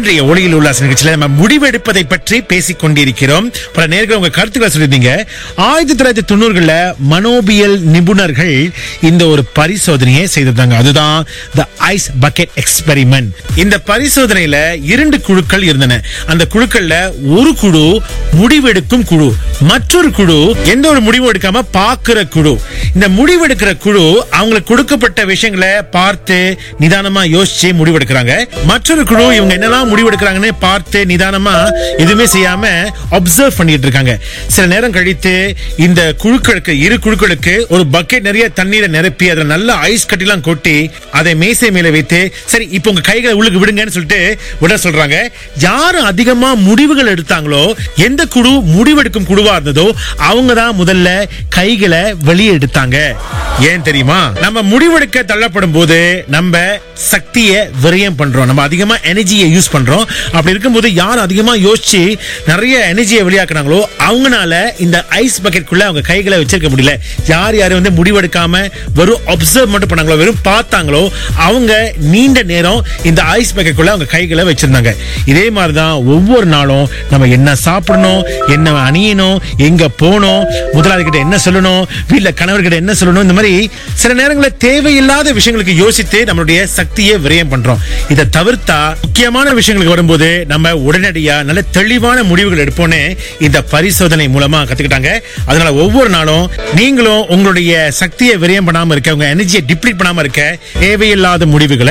இன்றைய ஒளியில் உல்லாச நிகழ்ச்சியில நம்ம முடிவெடுப்பதை பற்றி பேசிக் கொண்டிருக்கிறோம் பல நேர்கள் உங்க கருத்துக்களை சொல்லியிருந்தீங்க ஆயிரத்தி தொள்ளாயிரத்தி தொண்ணூறுகள்ல மனோபியல் நிபுணர்கள் இந்த ஒரு பரிசோதனையை செய்திருந்தாங்க அதுதான் த ஐஸ் பக்கெட் எக்ஸ்பெரிமெண்ட் இந்த பரிசோதனையில இரண்டு குழுக்கள் இருந்தன அந்த குழுக்கள்ல ஒரு குழு முடிவெடுக்கும் குழு மற்றொரு குழு எந்த ஒரு முடிவும் எடுக்காம பாக்குற குழு இந்த முடிவெடுக்கிற குழு அவங்களுக்கு கொடுக்கப்பட்ட விஷயங்களை பார்த்து நிதானமா யோசிச்சு முடிவெடுக்கிறாங்க மற்றொரு குழு இவங்க என்னெல்லாம் முடிவெடுக்கிறாங்கன்னு பார்த்து நிதானமா எதுவுமே செய்யாம அப்சர்வ் பண்ணிட்டு இருக்காங்க சில நேரம் கழித்து இந்த குழுக்களுக்கு இரு குழுக்களுக்கு ஒரு பக்கெட் நிறைய தண்ணீரை நிரப்பி அதுல நல்ல ஐஸ் கட்டிலாம் கொட்டி அதை மேசை மேல வைத்து சரி இப்போ உங்க கைகளை உள்ளுக்கு விடுங்கன்னு சொல்லிட்டு விட சொல்றாங்க யாரு அதிகமா முடிவுகள் எடுத்தாங்களோ எந்த குழு முடிவெடுக்கும் குழுவா இருந்ததோ அவங்க தான் முதல்ல கைகளை வெளியே எடுத்தாங்க ஏன் தெரியுமா நம்ம முடிவெடுக்க தள்ளப்படும் போது நம்ம சக்தியை விரயம் பண்றோம் நம்ம அதிகமா எனர்ஜியை யூஸ் பண்றோம் அப்படி இருக்கும்போது யார் அதிகமா யோசிச்சு நிறைய எனர்ஜியை வெளியாக்குனாங்களோ அவங்கனால இந்த ஐஸ் பக்கெட்குள்ள அவங்க கைகளை வச்சிருக்க முடியல யார் யார் வந்து முடிவெடுக்காம வெறும் அப்சர்வ் மட்டும் பண்ணாங்களோ வெறும் பார்த்தாங்களோ அவங்க நீண்ட நேரம் இந்த ஐஸ் பக்கெட்குள்ள அவங்க கைகளை வச்சிருந்தாங்க இதே மாதிரிதான் ஒவ்வொரு நாளும் நம்ம என்ன சாப்பிடணும் என்ன அணியணும் எங்க போகணும் முதலாளி கிட்ட என்ன சொல்லணும் வீட்ல கணவர்கிட்ட என்ன சொல்லணும் இந்த மாதிரி சில நேரங்களில் தேவையில்லாத விஷயங்களுக்கு யோசித்து நம்மளுடைய சக்தியை விரயம் பண்றோம் இதை தவிர்த்தா முக்கியமான விஷயங்களுக்கு வரும்போது நம்ம உடனடியா நல்ல தெளிவான முடிவுகள் எடுப்போம்னு இந்த பரிசோதனை மூலமா கத்துக்கிட்டாங்க அதனால ஒவ்வொரு நாளும் நீங்களும் உங்களுடைய சக்தியை விரயம் பண்ணாம இருக்க உங்க எனர்ஜியை டிப்ளீட் பண்ணாம இருக்க தேவையில்லாத முடிவுகளை